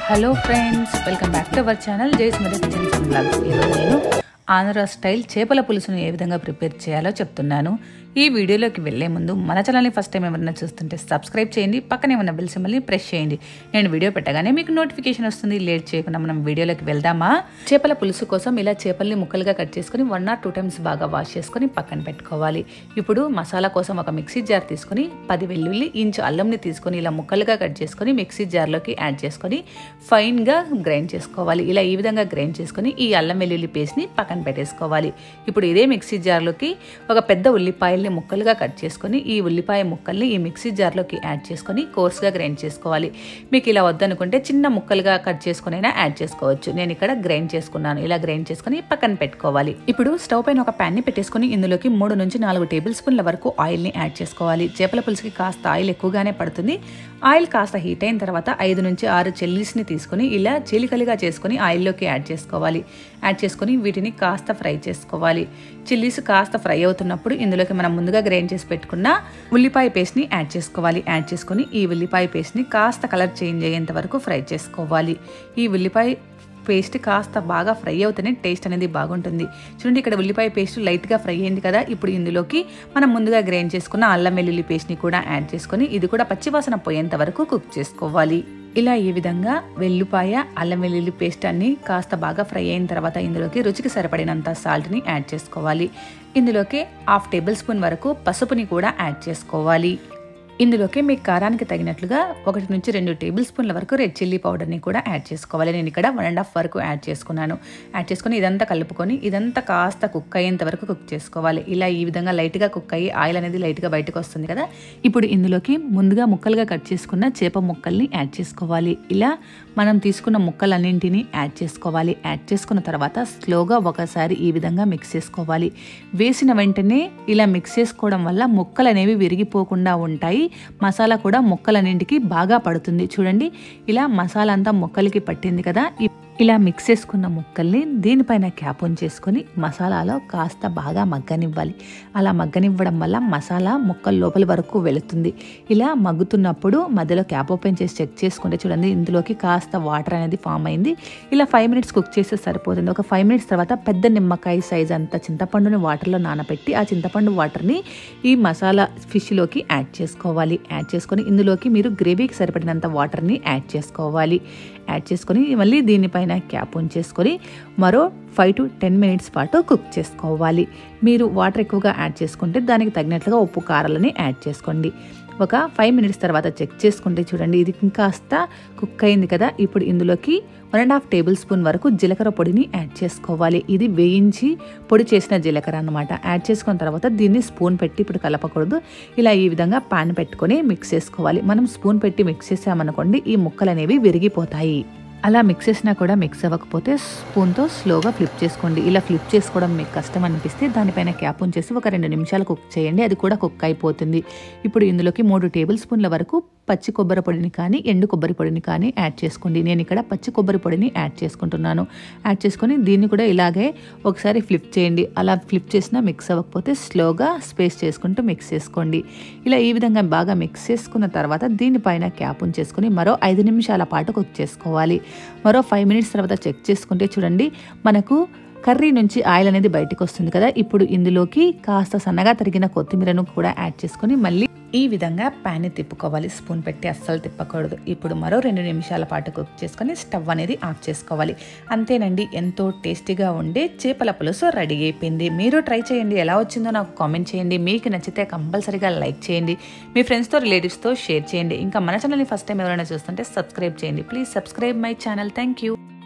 hello friends welcome back to our channel Jai Smriti kitchens and blogs ఈరోజు నేను Andhra style చేపల పులుసును ఏ విధంగా ప్రిపేర్ చేయాలో చెప్తున్నాను ఈ వీడియోలోకి వెళ్లే ముందు మన ఛానల్ని ఫస్ట్ టైం ఎవరైనా చూస్తుంటే సబ్స్క్రైబ్ చేయండి పక్కనే ఉన్న బెల్ సింబల్ని ప్రెస్ చేయండి నేను వీడియో పెట్టగానే మీకు నోటిఫికేషన్ వస్తుంది లేట్ చేయకుండా మనం వీడియోలోకి వెళ్దామా చేపల పులుసు కోసం ఇలా చేపల్ని ముక్కలుగా కట్ చేసుకొని వన్ ఆర్ టూ టైమ్స్ బాగా వాష్ చేసుకొని పక్కన పెట్టుకోవాలి ఇప్పుడు మసాలా కోసం ఒక మిక్సీ జార్ తీసుకొని పది వెల్లుల్లి ఇంచు అల్లంని తీసుకొని ఇలా ముక్కలుగా కట్ చేసుకొని మిక్సీ జార్లోకి యాడ్ చేసుకొని ఫైన్గా గ్రైండ్ చేసుకోవాలి ఇలా ఈ విధంగా గ్రైండ్ చేసుకొని ఈ అల్లం వెల్లుల్లి పేస్ట్ని పక్కన పెట్టేసుకోవాలి ఇప్పుడు ఇదే మిక్సీ జార్లోకి ఒక పెద్ద ఉల్లిపాయల్ని ముక్కలుగా కట్ చేసుకొని ఈ ఉల్లిపాయ ముక్కల్ని ఈ మిక్సీ జార్లోకి యాడ్ చేసుకొని కోర్స్గా గ్రైండ్ చేసుకోవాలి మీకు ఇలా వద్దనుకుంటే చిన్న ముక్కలుగా కట్ చేసుకునైనా యాడ్ చేసుకోవచ్చు నేను ఇక్కడ గ్రైండ్ చేసుకున్నాను ఇలా గ్రైండ్ చేసుకొని పక్కన పెట్టుకోవాలి ఇప్పుడు స్టవ్ పైన ఒక ప్యాన్ని పెట్టేసుకొని ఇందులోకి మూడు నుంచి నాలుగు టేబుల్ స్పూన్ల వరకు ఆయిల్ని యాడ్ చేసుకోవాలి చేపల పులుసుకి కాస్త ఆయిల్ ఎక్కువగానే పడుతుంది ఆయిల్ కాస్త హీట్ అయిన తర్వాత ఐదు నుంచి ఆరు చెల్లీస్ని తీసుకొని ఇలా చీలికలుగా చేసుకొని ఆయిల్లోకి యాడ్ చేసుకోవాలి యాడ్ చేసుకొని వీటిని కాస్త ఫ్రై చేసుకోవాలి చిల్లీస్ కాస్త ఫ్రై అవుతున్నప్పుడు ఇందులోకి మనం ముందుగా గ్రైండ్ చేసి పెట్టుకున్న ఉల్లిపాయ పేస్ట్ని యాడ్ చేసుకోవాలి యాడ్ చేసుకొని ఈ ఉల్లిపాయ పేస్ట్ని కాస్త కలర్ చేంజ్ అయ్యేంత వరకు ఫ్రై చేసుకోవాలి ఈ ఉల్లిపాయ పేస్ట్ కాస్త బాగా ఫ్రై అవుతేనే టేస్ట్ అనేది బాగుంటుంది చూడండి ఇక్కడ ఉల్లిపాయ పేస్ట్ లైట్గా ఫ్రై అయింది కదా ఇప్పుడు ఇందులోకి మనం ముందుగా గ్రైండ్ చేసుకున్న అల్లం వెల్లుల్లి పేస్ట్ని కూడా యాడ్ చేసుకొని ఇది కూడా పచ్చివాసన పోయేంత వరకు కుక్ చేసుకోవాలి ఇలా ఈ విధంగా వెల్లుపాయ అల్లం వెల్లుల్లి పేస్ట్ అన్ని కాస్త బాగా ఫ్రై అయిన తర్వాత ఇందులోకి రుచికి సరిపడినంత సాల్ట్ని యాడ్ చేసుకోవాలి ఇందులోకి హాఫ్ టేబుల్ స్పూన్ వరకు పసుపుని కూడా యాడ్ చేసుకోవాలి ఇందులోకి మీ కారానికి తగినట్లుగా ఒకటి నుంచి రెండు టేబుల్ స్పూన్ల వరకు రెడ్ చిల్లీ పౌడర్ని కూడా యాడ్ చేసుకోవాలి నేను ఇక్కడ వన్ అండ్ హాఫ్ వరకు యాడ్ చేసుకున్నాను యాడ్ చేసుకొని ఇదంతా కలుపుకొని ఇదంతా కాస్త కుక్ అయ్యేంత వరకు కుక్ చేసుకోవాలి ఇలా ఈ విధంగా లైట్గా కుక్ అయ్యి ఆయిల్ అనేది లైట్గా బయటకు వస్తుంది కదా ఇప్పుడు ఇందులోకి ముందుగా ముక్కలుగా కట్ చేసుకున్న చేప ముక్కల్ని యాడ్ చేసుకోవాలి ఇలా మనం తీసుకున్న ముక్కలన్నింటినీ యాడ్ చేసుకోవాలి యాడ్ చేసుకున్న తర్వాత స్లోగా ఒకసారి ఈ విధంగా మిక్స్ చేసుకోవాలి వేసిన వెంటనే ఇలా మిక్స్ చేసుకోవడం వల్ల ముక్కలు అనేవి విరిగిపోకుండా ఉంటాయి మసాలా కూడా ముక్కలన్నింటికి బాగా పడుతుంది చూడండి ఇలా మసాలా అంతా ముక్కలకి పట్టింది కదా ఇలా మిక్స్ చేసుకున్న ముక్కల్ని దీనిపైన క్యాప్ చేసుకొని మసాలాలో కాస్త బాగా మగ్గనివ్వాలి అలా మగ్గనివ్వడం వల్ల మసాలా ముక్కల లోపల వరకు వెళుతుంది ఇలా మగ్గుతున్నప్పుడు మధ్యలో క్యాప్ ఓపెన్ చేసి చెక్ చేసుకుంటే చూడండి ఇందులోకి కాస్త వాటర్ అనేది ఫామ్ అయింది ఇలా ఫైవ్ మినిట్స్ కుక్ చేస్తే సరిపోతుంది ఒక ఫైవ్ మినిట్స్ తర్వాత పెద్ద నిమ్మకాయ సైజ్ అంత చింతపండుని వాటర్లో నానబెట్టి ఆ చింతపండు వాటర్ని ఈ మసాలా ఫిష్లోకి యాడ్ చేసుకోవాలి యాడ్ చేసుకొని ఇందులోకి మీరు గ్రేవీకి సరిపడినంత వాటర్ని యాడ్ చేసుకోవాలి యాడ్ చేసుకొని మళ్ళీ దీనిపైన క్యాప్ ఉంచేసుకొని మరో ఫైవ్ టు టెన్ మినిట్స్ పాటు కుక్ చేసుకోవాలి మీరు వాటర్ ఎక్కువగా యాడ్ చేసుకుంటే దానికి తగినట్లుగా ఉప్పు కారాలని యాడ్ చేసుకోండి ఒక ఫైవ్ మినిట్స్ తర్వాత చెక్ చేసుకుంటే చూడండి ఇది ఇంకాస్త కుక్ అయింది కదా ఇప్పుడు ఇందులోకి one and half tablespoon వరకు జీలకర్ర పొడిని యాడ్ చేసుకోవాలి ఇది వేయించి పొడి చేసిన జీలకర్ర అనమాట యాడ్ చేసుకున్న తర్వాత దీన్ని స్పూన్ పెట్టి ఇప్పుడు కలపకూడదు ఇలా ఈ విధంగా పాన్ పెట్టుకొని మిక్స్ చేసుకోవాలి మనం స్పూన్ పెట్టి మిక్స్ చేసామనుకోండి ఈ ముక్కలు అనేవి విరిగిపోతాయి అలా మిక్స్ చేసినా కూడా మిక్స్ అవ్వకపోతే స్పూన్తో స్లోగా ఫ్లిప్ చేసుకోండి ఇలా ఫ్లిప్ చేసుకోవడం మీకు కష్టం అనిపిస్తే దానిపైన క్యాప్ ఉంచేసి ఒక రెండు నిమిషాలు కుక్ చేయండి అది కూడా కుక్ అయిపోతుంది ఇప్పుడు ఇందులోకి మూడు టేబుల్ స్పూన్ల వరకు పచ్చి కొబ్బరి పొడిని కానీ ఎండు కొబ్బరి పొడిని కానీ యాడ్ చేసుకోండి నేను ఇక్కడ పచ్చి కొబ్బరి పొడిని యాడ్ చేసుకుంటున్నాను యాడ్ చేసుకొని దీన్ని కూడా ఇలాగే ఒకసారి ఫ్లిప్ చేయండి అలా ఫ్లిప్ చేసినా మిక్స్ అవ్వకపోతే స్లోగా స్పేస్ చేసుకుంటూ మిక్స్ చేసుకోండి ఇలా ఈ విధంగా బాగా మిక్స్ చేసుకున్న తర్వాత దీనిపైన క్యాప్ ఉంచేసుకొని మరో ఐదు నిమిషాల పాటు కుక్ చేసుకోవాలి మరో ఫైవ్ మినిట్స్ తర్వాత చెక్ చేసుకుంటే చూడండి మనకు కర్రీ నుంచి ఆయిల్ అనేది బయటకు వస్తుంది కదా ఇప్పుడు ఇందులోకి కాస్త సన్నగా తరిగిన కొత్తిమీరను కూడా యాడ్ చేసుకొని మళ్ళీ ఈ విధంగా ప్యాన్ని తిప్పుకోవాలి స్పూన్ పెట్టి అస్సలు తిప్పకూడదు ఇప్పుడు మరో రెండు నిమిషాల పాటు కుక్ చేసుకొని స్టవ్ అనేది ఆఫ్ చేసుకోవాలి అంతేనండి ఎంతో టేస్టీగా ఉండే చేపల పులుసు రెడీ అయిపోయింది మీరు ట్రై చేయండి ఎలా వచ్చిందో నాకు కామెంట్ చేయండి మీకు నచ్చితే కంపల్సరీగా లైక్ చేయండి మీ ఫ్రెండ్స్తో రిలేటివ్స్తో షేర్ చేయండి ఇంకా మన ఛానల్ని ఫస్ట్ టైం ఎవరైనా చూస్తుంటే సబ్స్క్రైబ్ చేయండి please subscribe my channel thank you